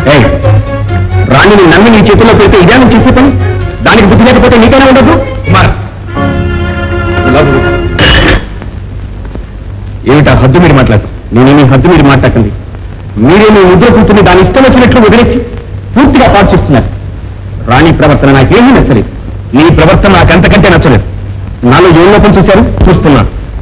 ఏయ్, రాణిని నమ్మి నీ చేతుల్లో పెడితే ఇదే నువ్వు చేసే పని దానికి బుద్ధి లేకపోతే నీకైనా ఉండదు కుమార్ లోపలికి రా. ఏమిటా హద్దు మీరు మాట్లాడు నేనేమి హద్దు మీరు మాట్లాడకండి మీరే మీ ముద్ర కూతుర్ని దాని ఇష్టం వచ్చినట్లు వదిలేసి పూర్తిగా పాటు చేస్తున్నారు రాణి ప్రవర్తన నాకేమీ నచ్చలేదు నీ ప్రవర్తన నాకంతకంటే నచ్చలేదు నాలో ఏం లోపం చూశారు చూస్తున్నా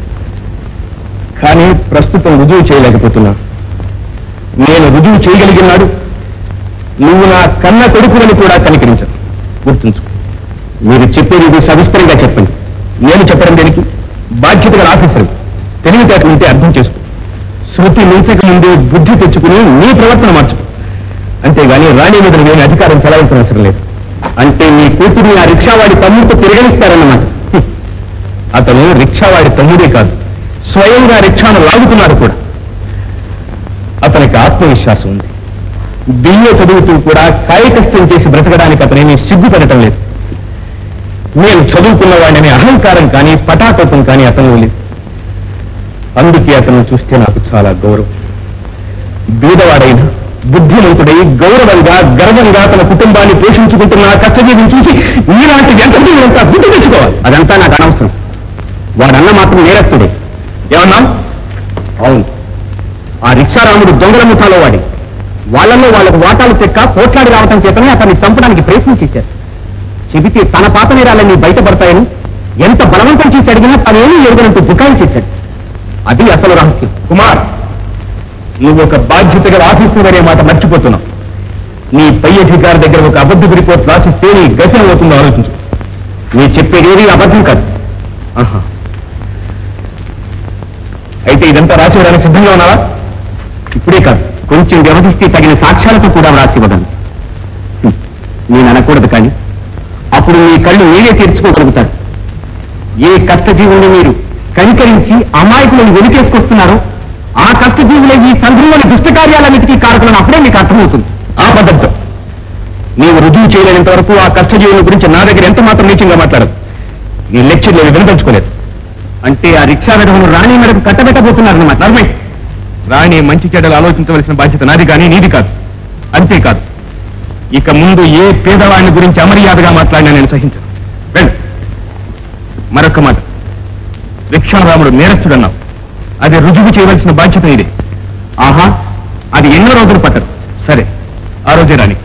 కానీ ప్రస్తుతం రుజువు చేయలేకపోతున్నా నేను రుజువు చేయగలిగినాడు నువ్వు నా కన్న కొడుకులని కూడా కనికరించదు గుర్తుంచు మీరు చెప్పేది ఇది సవిస్తరంగా చెప్పండి నేను చెప్పడం దేనికి బాధ్యత గల ఆఫీసర్ తెలివితేటలు ఉంటే అర్థం చేసుకో శృతి మించక ముందే బుద్ధి తెచ్చుకుని నీ ప్రవర్తన మార్చు అంతేగాని రాణి మీద నేను అధికారం చెలాల్సిన అవసరం లేదు అంటే నీ కూతురిని ఆ రిక్షావాడి తమ్ముడితో తిరగలిస్తారన్నమాట హ్మ్. అతను రిక్షావాడి తమ్ముడే కాదు స్వయంగా రిక్షాను లాగుతున్నాడు కూడా అతనికి ఆత్మవిశ్వాసం ఉంది బియ్య చదువుతూ కూడా కాయ కష్టం చేసి బ్రతకడానికి అతనేమీ సిగ్గుపడటం లేదు నేను చదువుకున్న వాడిని అహంకారం కానీ పటాటోపం కానీ అతను లేదు అందుకే అతను చూస్తే నాకు చాలా గౌరవం బీదవాడైన బుద్ధిమంతుడై గౌరవంగా గర్వంగా తన కుటుంబాన్ని పోషించుకుంటున్న ఆ కష్టజీవిని చూసి ఇలాంటి ఎంత అంతా గుర్తు తెచ్చుకోవాలి అదంతా నాకు అనవసరం వాడన్న మాత్రం నేరస్తుడే ఏమన్నా అవును ఆ రిక్షారాముడు దొంగల ముఠాలో వాడి వాళ్ళలో వాళ్ళకు వాటాలు చెక్క పోట్లాడి రావటం చేతనే అతన్ని చంపడానికి ప్రయత్నం చేశారు చెబితే తన పాత నేరాలన్నీ బయటపడతాయని ఎంత బలవంతం చేసి అడిగినా తనేమీ ఎరుగనంటూ బుకాయి చేశాడు అది అసలు రహస్యం కుమార్ నువ్వు ఒక బాధ్యత గల ఆఫీసర్ అనే మాట మర్చిపోతున్నావు నీ పై అధికారి దగ్గర ఒక అబద్ధ రిపోర్ట్ రాసిస్తే నీ గతి అవుతుందో ఆలోచించు నీ చెప్పేది ఏది అబద్ధం కాదు ఆహా. అయితే ఇదంతా రాసి ఇవ్వడానికి సిద్ధంగా ఉన్నావా ఇప్పుడే కాదు కొంచెం వ్యవధిస్తే తగిన సాక్ష్యాలతో కూడా రాసి ఇవ్వగలను హ్మ్. నేను అనకూడదు కానీ అప్పుడు మీ కళ్ళు మీరే తీర్చుకోగలుగుతారు ఏ కష్టజీవుల్ని మీరు కనికరించి అమాయకులను వెనుకేసుకొస్తున్నారో ఆ కష్టజీవులే ఈ సంఘంలోని దుష్ట కార్యాలన్నిటికీ కారకులను అప్పుడే మీకు అర్థమవుతుంది ఆ పద్ధతితో నీవు రుజువు చేయలేనంత వరకు ఆ కష్టజీవుల గురించి నా దగ్గర ఎంత మాత్రం నీచంగా మాట్లాడదు నీ లెక్చర్లు ఏమి వినదలుచుకోలేదు అంటే ఆ రిక్షా విధమును రాణి మేరకు కట్టబెట్టబోతున్నారన్నమాట నర్మే రాణి మంచి చెడ్డలు ఆలోచించవలసిన బాధ్యత నాది కానీ నీది కాదు అంతేకాదు ఇక ముందు ఏ పేదవాడిని గురించి అమర్యాదగా మాట్లాడినా నేను సహించను వెళ్ళు మరొక మాట రిక్షారాముడు నేరస్తుడన్నావు అది రుజువు చేయవలసిన బాధ్యత ఇదే ఆహా అది ఎన్నో రోజులు పట్టదు సరే ఆ రోజే రాణి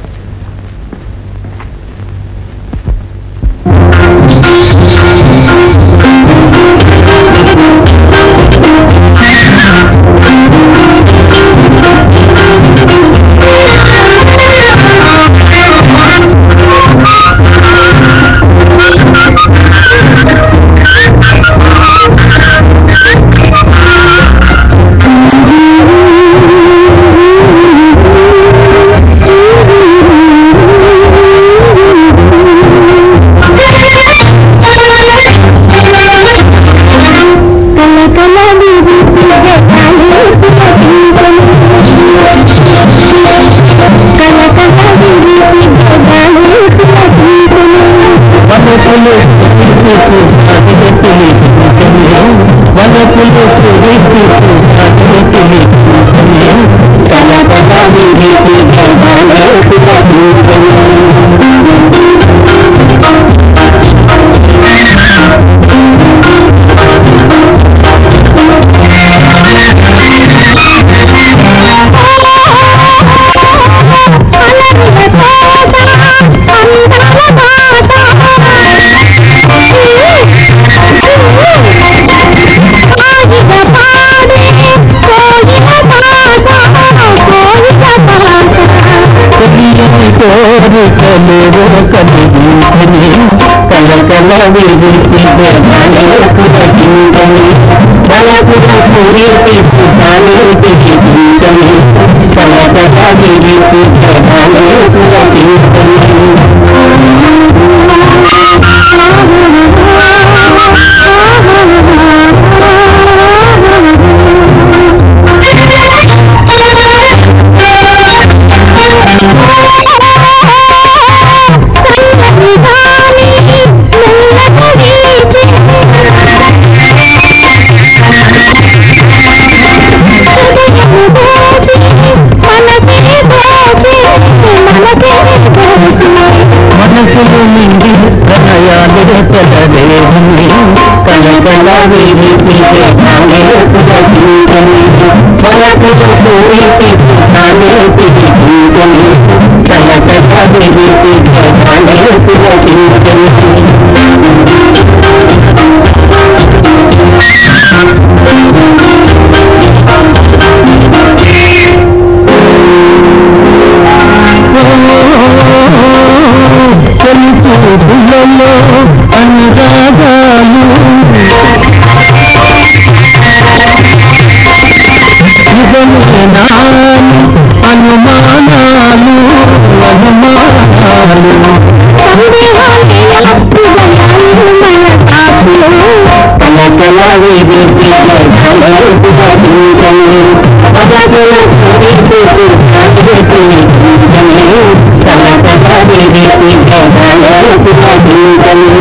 కోరికలేవో కలిగించని కలకల విరిచి పురగించని కలకుల పురిచి పుటాని దిగించని కలకల విరిచి ప్రధాని మనకి కలకల రేవని కలకల విరిసి జగాలే పులకించని పలకల పోయిసి పుట్టాలే పిలిచించని కలకల విరిసి జగాలే పులకించని సంతూరులలో అనురాగాలు ఇదమేనాని అనుమానాలు అనుమానాలు కలకల విరిసి జగాలే పులకించని పలకల పోయిసి పుట్టాలే పిలిచించని కలకల విరిసి జగాలే పులకించని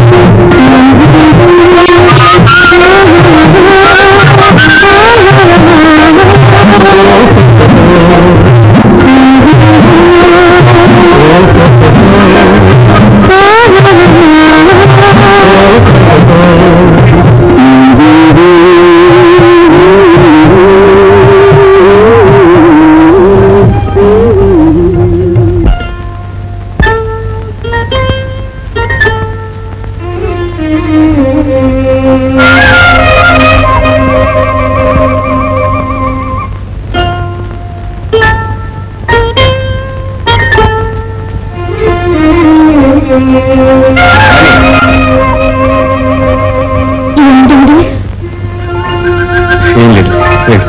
ఏం లేదు వెళ్ళు.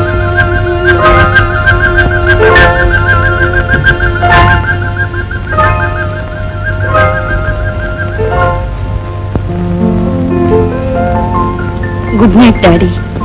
గుడ్ నైట్ డాడీ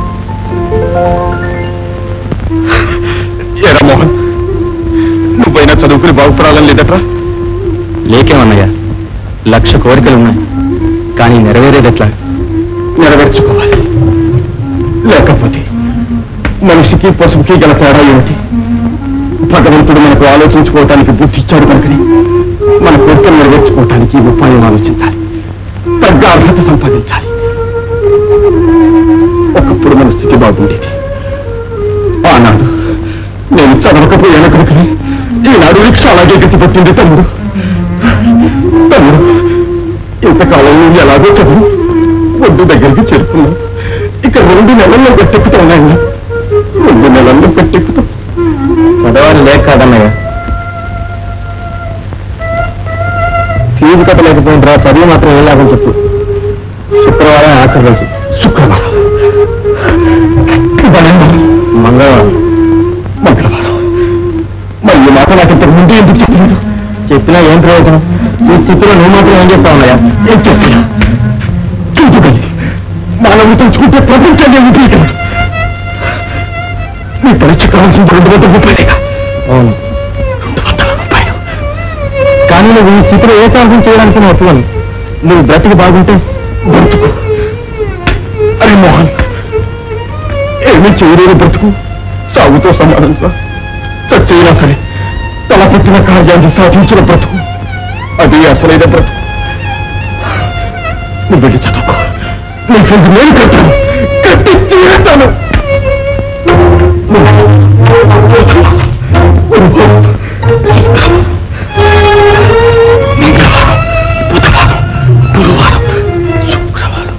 ఏరా మోహన్ నువ్వైనా చదువుకుని బాగుపడాలని లేదట్రా లేకేమన్నయ్యా లక్ష కోరికలు ఉన్నాయి కానీ నెరవేరేది ఎట్లా నెరవేర్చుకోవాలి లేకపోతే మనిషికి పశువుకి గల తేడా ఏమిటి భగవంతుడు మనకు ఆలోచించుకోవటానికి బుద్ధి ఇచ్చాడు కనుకని మన కోరికలు నెరవేర్చుకోవటానికి ఉపాయం ఆలోచించాలి తగ్గ అర్హత సంపాదించాలి ఒకప్పుడు మన స్థితి బాగుండేది ఆనాడు నేను చదవకపోయాను కనుకని ఈనాడు రిక్ష అలాగే గట్టి పట్టింది తమ్ముడు తమ్ముడు ఇంతకాలం నువ్వు ఎలాగో చదువు ఒడ్డు దగ్గరికి చేరుకున్నావు ఇక రెండు నెలల్లో గట్టెక్కుతావు నాయన రెండు నెలల్లో గట్టెక్కుతావు చదవాలి లేక కాదన్నయ్య ఫీజు కట్టలేకపోయిందిరా చదివి మాత్రం ఏం లాభం చెప్పు శుక్రవారం ఆఖరి రోజు శుక్రవారం బుధవారం, మంగళవారం మంగళవారం మరి ఈ మాట నాకు ఇంతకు ముందే ఎందుకు చెప్పలేదు చెప్పినా ఏం ప్రయోజనం ఈ స్థితిలో నువ్వు మాత్రం ఏం చెప్తావు అన్నయ్య ఏం చేస్తున్నా చూపుగలి మానవులు తెలుసుకుంటే ప్రపంచాన్ని విపరీతడు నీ పరీక్ష కావాల్సిన రెండు వందల రూపాయలేగా అవును రెండు వందల రూపాయలు కానీ నువ్వు ఈ స్థితిలో ఏ సాహసం చేయడానికి నేను ఒప్పుకోను నువ్వు బ్రతికి బాగుంటే బ్రతుకు అరే మోహన్ ఏమీ చేయలేని బ్రతుకు సాగుతో సమానంగా చచ్చైనా సరే తలపెట్టిన కార్యాన్ని సాధించిన బ్రతుకు అది అసలైన బ్రతుకు నువ్వు వెళ్ళి చదువుకో నీ ఫీజు నేను కట్టాను కట్టి తీరుతాను మంగళవారం బుధవారం గురువారం శుక్రవారం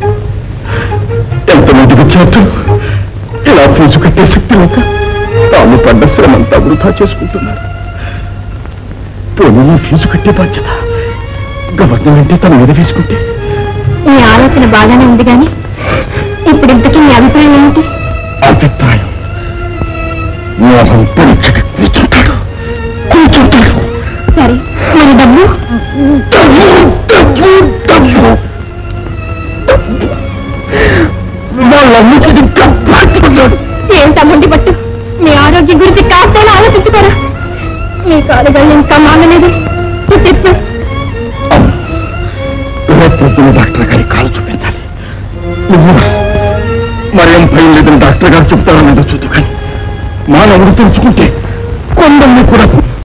ఎంతమంది విద్యార్థులు ఇలా ఫీజు కట్టే శక్తి లేక తాము పడ్డ శ్రమంతా వృధా చేసుకుంటున్నారు పోనీ ఈ ఫీజు కట్టే బాధ్యత గవర్నమెంటే తన మీద వేసుకుంటే మీ ఆలోచన బాగానే ఉంది కానీ ఇప్పుడు ఇంతకీ మీ అభిప్రాయం ఏమిటి అభిప్రాయం మోహం పరీక్షకి కూర్చుంటాడు కూర్చుంటాడు సరే మరి డబ్బు డబ్బు డబ్బు డబ్బు డబ్బు వాళ్ళన్నిటికీ డబ్బు ఏం తమ్ముండి పట్టు మీ ఆరోగ్యం గురించి కాస్తైనా ఆలోచించుకోరా మీ కాలుగళ్ళు ఇంకా మాగలేదు నువ్వు చెప్పు అవును రేపు పొద్దున్న డాక్టర్ గారి కాలు చూపించాలి నువ్వు మరేం భయం లేదని డాక్టర్ గారు చెప్తారో లేదో చూద్దు కానీ మానవుడు తెలుసుకుంటే కొండల్ని కూడా